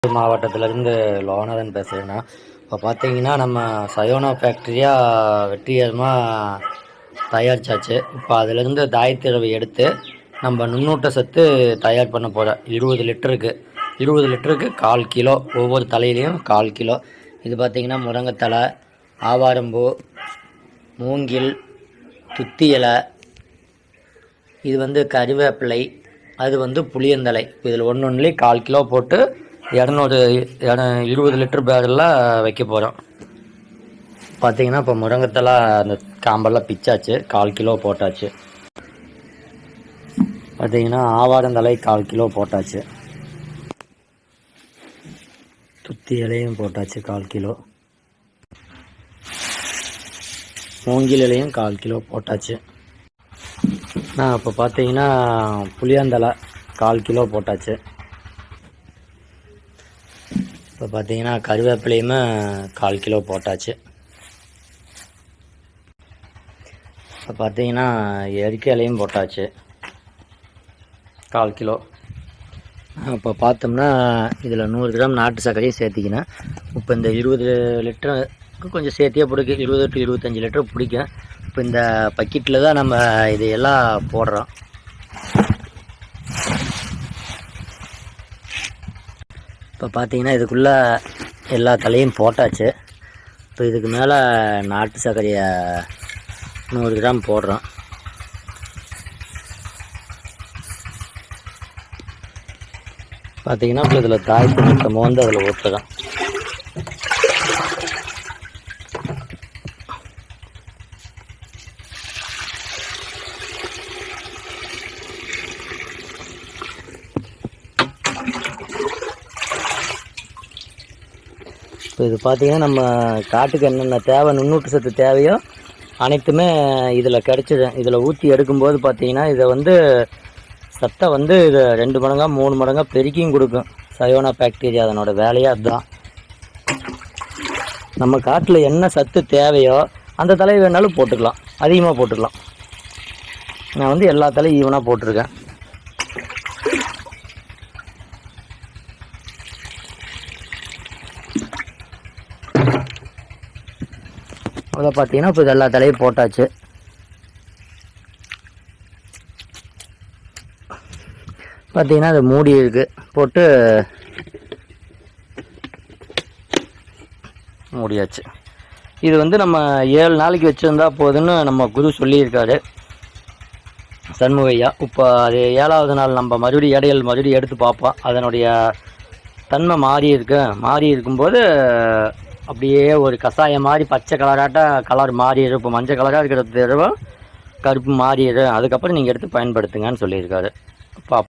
மாவட்டத்திலேருந்து லோனரன் பேசுகிறேண்ணா இப்போ பார்த்தீங்கன்னா நம்ம சயோனா ஃபேக்ட்ரியாக வெற்றிகரமாக தயாரிச்சாச்சு இப்போ அதிலேருந்து தாயத்திரவை எடுத்து நம்ம நுண்ணூட்ட சத்து தயார் பண்ண போகிறோம் இருபது லிட்டருக்கு இருபது லிட்டருக்கு கால் கிலோ ஒவ்வொரு தலையிலையும் கால் கிலோ இது பார்த்தீங்கன்னா முருங்கைத்தலை ஆவாரம்பூ மூங்கில் துத்தி இலை இது வந்து கறிவேப்பிலை அது வந்து புளியந்தலை இதில் ஒன்று ஒன்றுலேயும் கால் கிலோ போட்டு இரநூறு இர இருபது லிட்டர் பேரலில் வைக்க போகிறோம் பார்த்தீங்கன்னா இப்போ முருங்கத்தலை அந்த காம்பெல்லாம் பிச்சாச்சு கால் கிலோ போட்டாச்சு பார்த்தீங்கன்னா ஆவாரந்தலை கால் கிலோ போட்டாச்சு துத்தி இலையும் போட்டாச்சு கால் கிலோ மூங்கில் இலையும் கால் கிலோ போட்டாச்சு நான் இப்போ பார்த்தீங்கன்னா புளியாந்தலை கால் கிலோ போட்டாச்சு இப்போ பார்த்தீங்கன்னா கருவேப்பிலையுமே கால் கிலோ போட்டாச்சு இப்போ பார்த்தீங்கன்னா எரிக்க இலையும் போட்டாச்சு கால் கிலோ இப்போ பார்த்தோம்னா இதில் நூறு கிராம் நாட்டு சர்க்கரையும் சேர்த்திக்கினேன் இப்போ இந்த இருபது லிட்டருக்கு கொஞ்சம் சேர்த்தியே பிடிக்கும் இருபது டு இருபத்தஞ்சி லிட்டர் பிடிக்கும் இப்போ இந்த பக்கெட்டில் தான் நம்ம இதையெல்லாம் போடுறோம் இப்போ பார்த்தீங்கன்னா இதுக்குள்ளே எல்லா தலையும் போட்டாச்சு இப்போ இதுக்கு மேலே நாட்டு சர்க்கரையை நூறு கிராம் போடுறோம் பார்த்தீங்கன்னா இப்போ இதில் தாய்ப்பு மொத்தமாக வந்து அதில் ஊற்றுறோம் இப்போ இது பார்த்தீங்கன்னா நம்ம காட்டுக்கு என்னென்ன தேவை நுண்ணூட்டு சத்து தேவையோ அனைத்துமே இதில் கிடச்சிடும் இதில் ஊற்றி எடுக்கும்போது பார்த்தீங்கன்னா இதை வந்து சத்தை வந்து இது ரெண்டு மடங்காக மூணு மடங்காக பெருக்கியும் கொடுக்கும் சயோனா பாக்டீரியா அதனோட வேலையே அதுதான் நம்ம காட்டில் என்ன சத்து தேவையோ அந்த தலை வேணாலும் போட்டுக்கலாம் அதிகமாக போட்டுக்கலாம் நான் வந்து எல்லா தலையும் ஈவனாக போட்டிருக்கேன் அதை பார்த்தீங்கன்னா இப்போ இது எல்லா தலையும் போட்டாச்சு பார்த்தீங்கன்னா அது மூடி இருக்கு போட்டு மூடியாச்சு இது வந்து நம்ம ஏழு நாளைக்கு வச்சுருந்தா போதுன்னு நம்ம குரு சொல்லியிருக்காரு சண்முகையா இப்போ அது ஏழாவது நாள் நம்ம மறுபடியும் இடையல் மறுபடியும் எடுத்து பார்ப்போம் அதனுடைய தன்மை மாறி இருக்கு மாறி இருக்கும்போது அப்படியே ஒரு கஷாயம் மாதிரி பச்சை கலராட்ட கலர் மாறிடும் இப்போ மஞ்சள் கலராக இருக்கிற தடவை கருப்பு மாறிடும் அதுக்கப்புறம் நீங்கள் எடுத்து பயன்படுத்துங்கன்னு சொல்லியிருக்காரு